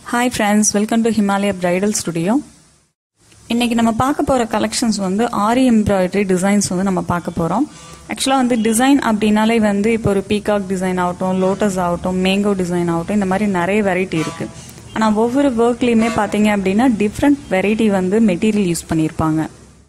hi friends welcome to Himalaya bridal studio இன்னைக்கு நம்ம பார்க்க போகிற கலெக்ஷன்ஸ் வந்து ஆரி எம்ப்ராய்டரி டிசைன்ஸ் வந்து நம்ம பார்க்க போகிறோம் ஆக்சுவலாக வந்து டிசைன் அப்படின்னாலே வந்து இப்போ ஒரு பீகாக் டிசைன் ஆகட்டும் லோட்டஸ் ஆகட்டும் மேங்கோ டிசைன் ஆகட்டும் இந்த மாதிரி நிறைய வெரைட்டி இருக்குது ஆனால் ஒவ்வொரு ஒர்க்லேயுமே பார்த்தீங்க அப்படின்னா டிஃப்ரெண்ட் வெரைட்டி வந்து மெட்டீரியல் யூஸ் பண்ணியிருப்பாங்க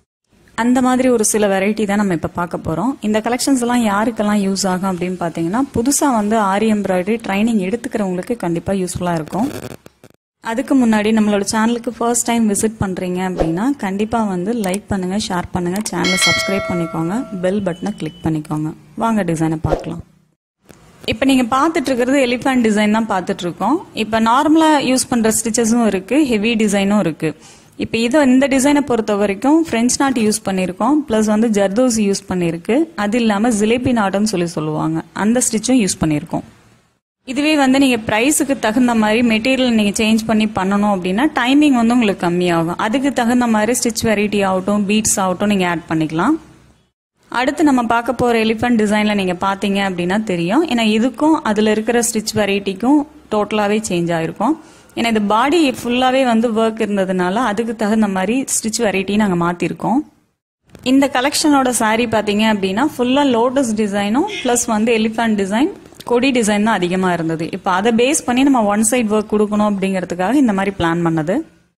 அந்த மாதிரி ஒரு சில வெரைட்டி தான் நம்ம இப்போ பார்க்க போகிறோம் இந்த கலெக்ஷன்ஸ் எல்லாம் யாருக்கெல்லாம் யூஸ் ஆகும் அப்படின்னு பார்த்தீங்கன்னா புதுசாக வந்து ஆரி எம்ப்ராய்டரி ட்ரைனிங் எடுத்துக்கிறவங்களுக்கு கண்டிப்பாக யூஸ்ஃபுல்லாக இருக்கும் அதுக்கு முன்னாடி நம்மளோட சேனலுக்கு ஃபர்ஸ்ட் டைம் விசிட் பண்ணுறீங்க அப்படின்னா கண்டிப்பாக வந்து லைக் பண்ணுங்கள் ஷேர் பண்ணுங்கள் சேனலை சப்ஸ்கிரைப் பண்ணிக்கோங்க பெல் பட்டனை கிளிக் பண்ணிக்கோங்க வாங்க டிசைனை பார்க்கலாம் இப்போ நீங்கள் பார்த்துட்டு இருக்கிறது எலிஃபண்ட் டிசைன் தான் பார்த்துட்டு இருக்கோம் இப்போ நார்மலாக யூஸ் பண்ணுற ஸ்டிச்சஸும் இருக்குது ஹெவி டிசைனும் இருக்குது இப்போ இது இந்த டிசைனை பொறுத்த வரைக்கும் ஃப்ரெஞ்ச் நாட் யூஸ் பண்ணியிருக்கோம் ப்ளஸ் வந்து ஜர்தோசி யூஸ் பண்ணியிருக்கு அது இல்லாமல் ஜிலேபி நாட்டுன்னு சொல்லி சொல்லுவாங்க அந்த ஸ்டிச்சும் யூஸ் பண்ணியிருக்கோம் இதுவே வந்து நீங்கள் ப்ரைஸுக்கு தகுந்த மாதிரி மெட்டீரியல் நீங்கள் சேஞ்ச் பண்ணி பண்ணணும் அப்படின்னா டைமிங் வந்து உங்களுக்கு கம்மியாகும் அதுக்கு தகுந்த மாதிரி ஸ்டிச் வெரைட்டி ஆகட்டும் பீட்ஸ் ஆகட்டும் நீங்கள் ஆட் பண்ணிக்கலாம் அடுத்து நம்ம பார்க்க போகிற எலிஃபண்ட் டிசைனில் நீங்கள் பார்த்தீங்க அப்படின்னா தெரியும் ஏன்னா இதுக்கும் அதில் இருக்கிற ஸ்டிச் வெரைட்டிக்கும் டோட்டலாகவே சேஞ்ச் ஆகிருக்கும் ஏன்னா இது பாடி ஃபுல்லாகவே வந்து ஒர்க் இருந்ததுனால அதுக்கு தகுந்த மாதிரி ஸ்டிச் வெரைட்டி நாங்கள் மாற்றிருக்கோம் இந்த கலெக்ஷனோட saree பார்த்தீங்க அப்படின்னா ஃபுல்லாக லோட்டஸ் டிசைனும் ப்ளஸ் வந்து எலிஃபண்ட் டிசைன் கொடி டிசைன் தான் அதிகமாக இருந்தது இப்போ அதை பேஸ் பண்ணி நம்ம ஒன் சைட் ஒர்க் கொடுக்கணும் அப்படிங்கிறதுக்காக இந்த மாதிரி பிளான் பண்ணது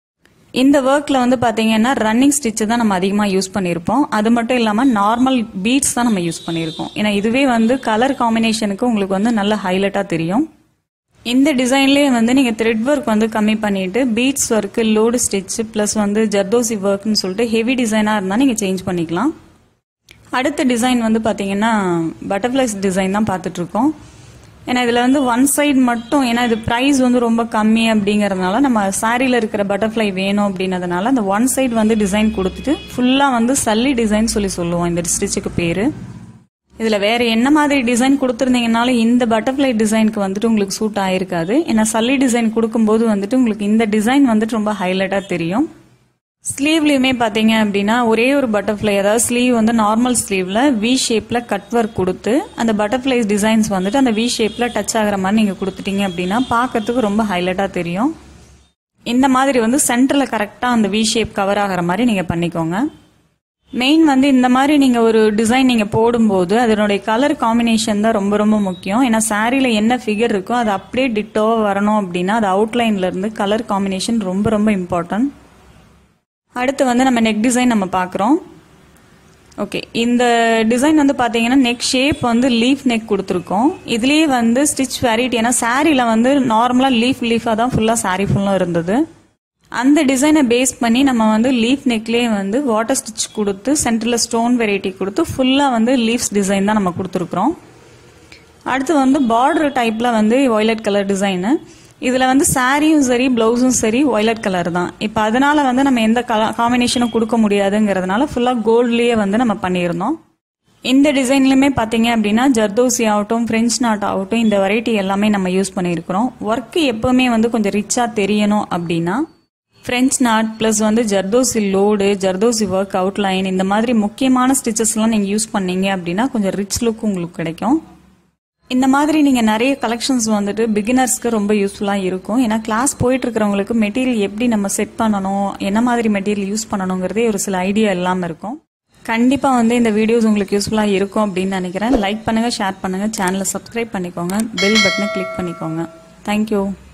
இந்த ஒர்க்கில் வந்து பார்த்தீங்கன்னா ரன்னிங் ஸ்டிச்சு தான் நம்ம அதிகமாக யூஸ் பண்ணியிருப்போம் அது மட்டும் இல்லாமல் நார்மல் பீட்ஸ் தான் நம்ம யூஸ் பண்ணியிருக்கோம் ஏன்னா இதுவே வந்து கலர் காம்பினேஷனுக்கு உங்களுக்கு வந்து நல்ல ஹைலைட்டாக தெரியும் இந்த டிசைன்லேயே வந்து நீங்கள் த்ரெட் ஒர்க் வந்து கம்மி பண்ணிட்டு beads work load stitch plus வந்து ஜர்தோசி ஒர்க்னு சொல்லிட்டு ஹெவி டிசைனாக இருந்தால் நீங்கள் சேஞ்ச் பண்ணிக்கலாம் அடுத்த டிசைன் வந்து பார்த்தீங்கன்னா பட்டர்ஃப்ளைஸ் டிசைன் தான் பார்த்துட்டு இருக்கோம் ஏன்னா இதில் வந்து ஒன் சைடு மட்டும் ஏன்னா இது ப்ரைஸ் வந்து ரொம்ப கம்மி அப்படிங்கறதுனால நம்ம சாரியில் இருக்கிற பட்டர்ஃப்ளை வேணும் அப்படின்னதுனால அந்த ஒன் சைடு வந்து டிசைன் கொடுத்துட்டு ஃபுல்லாக வந்து சல்லி டிசைன் சொல்லி சொல்லுவோம் இந்த ஸ்டிச்சுக்கு பேர் இதில் வேற என்ன மாதிரி டிசைன் கொடுத்துருந்தீங்கனாலும் இந்த பட்டர்ஃப்ளை டிசைனுக்கு வந்துட்டு உங்களுக்கு சூட் ஆயிருக்காது ஏன்னா சல்லி டிசைன் கொடுக்கும்போது வந்துட்டு உங்களுக்கு இந்த டிசைன் வந்துட்டு ரொம்ப ஹைலைட்டாக தெரியும் ஸ்லீவ்லையுமே பார்த்தீங்க அப்படின்னா ஒரே ஒரு பட்டர்ஃப்ளை அதாவது ஸ்லீவ் வந்து நார்மல் ஸ்லீவ்ல வி ஷேப்ல கட் ஒர்க் கொடுத்து அந்த பட்டர்ஃப்ளை டிசைன்ஸ் வந்துட்டு அந்த வி ஷேப்ல டச் ஆகிற மாதிரி நீங்க கொடுத்துட்டீங்க அப்படின்னா பார்க்கறதுக்கு ரொம்ப ஹைலைட்டா தெரியும் இந்த மாதிரி வந்து சென்டர்ல கரெக்டா அந்த வி ஷேப் கவர் ஆகிற மாதிரி நீங்க பண்ணிக்கோங்க மெயின் வந்து இந்த மாதிரி நீங்க ஒரு டிசைன் நீங்க போடும்போது அதனுடைய கலர் காம்பினேஷன் தான் ரொம்ப ரொம்ப முக்கியம் ஏன்னா சாரியில என்ன ஃபிகர் இருக்கோ அது அப்படியே டிட்டோவா வரணும் அப்படின்னா அது அவுட்லைன்ல இருந்து கலர் காம்பினேஷன் ரொம்ப ரொம்ப இம்பார்ட்டன்ட் அடுத்து வந்து நம்ம நெக் டிசைன் நம்ம பார்க்குறோம் ஓகே இந்த டிசைன் வந்து பார்த்தீங்கன்னா நெக் ஷேப் வந்து லீஃப் நெக் கொடுத்துருக்கோம் இதுலேயே வந்து ஸ்டிச் வெரைட்டி ஏன்னா சாரியில் வந்து நார்மலாக லீஃப் லீஃபாக தான் ஃபுல்லாக சாரி ஃபுல்லாக இருந்தது அந்த டிசைனை பேஸ் பண்ணி நம்ம வந்து லீஃப் நெக்லேயே வந்து வாட்டர் ஸ்டிச் கொடுத்து சென்டரில் ஸ்டோன் வெரைட்டி கொடுத்து ஃபுல்லாக வந்து லீஃப்ஸ் டிசைன் தான் நம்ம கொடுத்துருக்குறோம் அடுத்து வந்து பார்டர் டைப்பில் வந்து ஒய்லட் கலர் டிசைனு இதில் வந்து சாரியும் சரி ப்ளவுஸும் சரி ஒய்லட் கலர் தான் இப்போ அதனால வந்து நம்ம எந்த கலர் காம்பினேஷனும் கொடுக்க முடியாதுங்கிறதுனால ஃபுல்லாக கோல்ட்லேயே வந்து நம்ம பண்ணியிருந்தோம் இந்த டிசைன்லையுமே பார்த்தீங்க அப்படின்னா ஜர்தோசி ஆகட்டும் ஃப்ரெஞ்ச் நாட் ஆகட்டும் இந்த வெரைட்டி எல்லாமே நம்ம யூஸ் பண்ணியிருக்கிறோம் ஒர்க்கு எப்பவுமே வந்து கொஞ்சம் ரிச்சாக தெரியணும் அப்படின்னா ஃப்ரெஞ்ச் நாட் ப்ளஸ் வந்து zardozi load zardozi work outline இந்த மாதிரி முக்கியமான ஸ்டிச்சஸ்லாம் நீங்கள் யூஸ் பண்ணீங்க அப்படின்னா கொஞ்சம் ரிச் லுக் உங்களுக்கு கிடைக்கும் இந்த மாதிரி நீங்கள் நிறைய கலெக்ஷன்ஸ் வந்துட்டு பிகினர்ஸ்க்கு ரொம்ப யூஸ்ஃபுல்லாக இருக்கும் ஏன்னா கிளாஸ் போயிட்டு இருக்கிறவங்களுக்கு மெட்டீரியல் எப்படி நம்ம செட் பண்ணணும் என்ன மாதிரி மெட்டீரியல் யூஸ் பண்ணணுங்கிறதே ஒரு சில ஐடியா இல்லாமல் இருக்கும் கண்டிப்பாக வந்து இந்த வீடியோஸ் உங்களுக்கு யூஸ்ஃபுல்லாக இருக்கும் அப்படின்னு நினைக்கிறேன் லைக் பண்ணுங்கள் ஷேர் பண்ணுங்கள் சேனலை சப்ஸ்கிரைப் பண்ணிக்கோங்க பெல் பட்டனை கிளிக் பண்ணிக்கோங்க தேங்க்யூ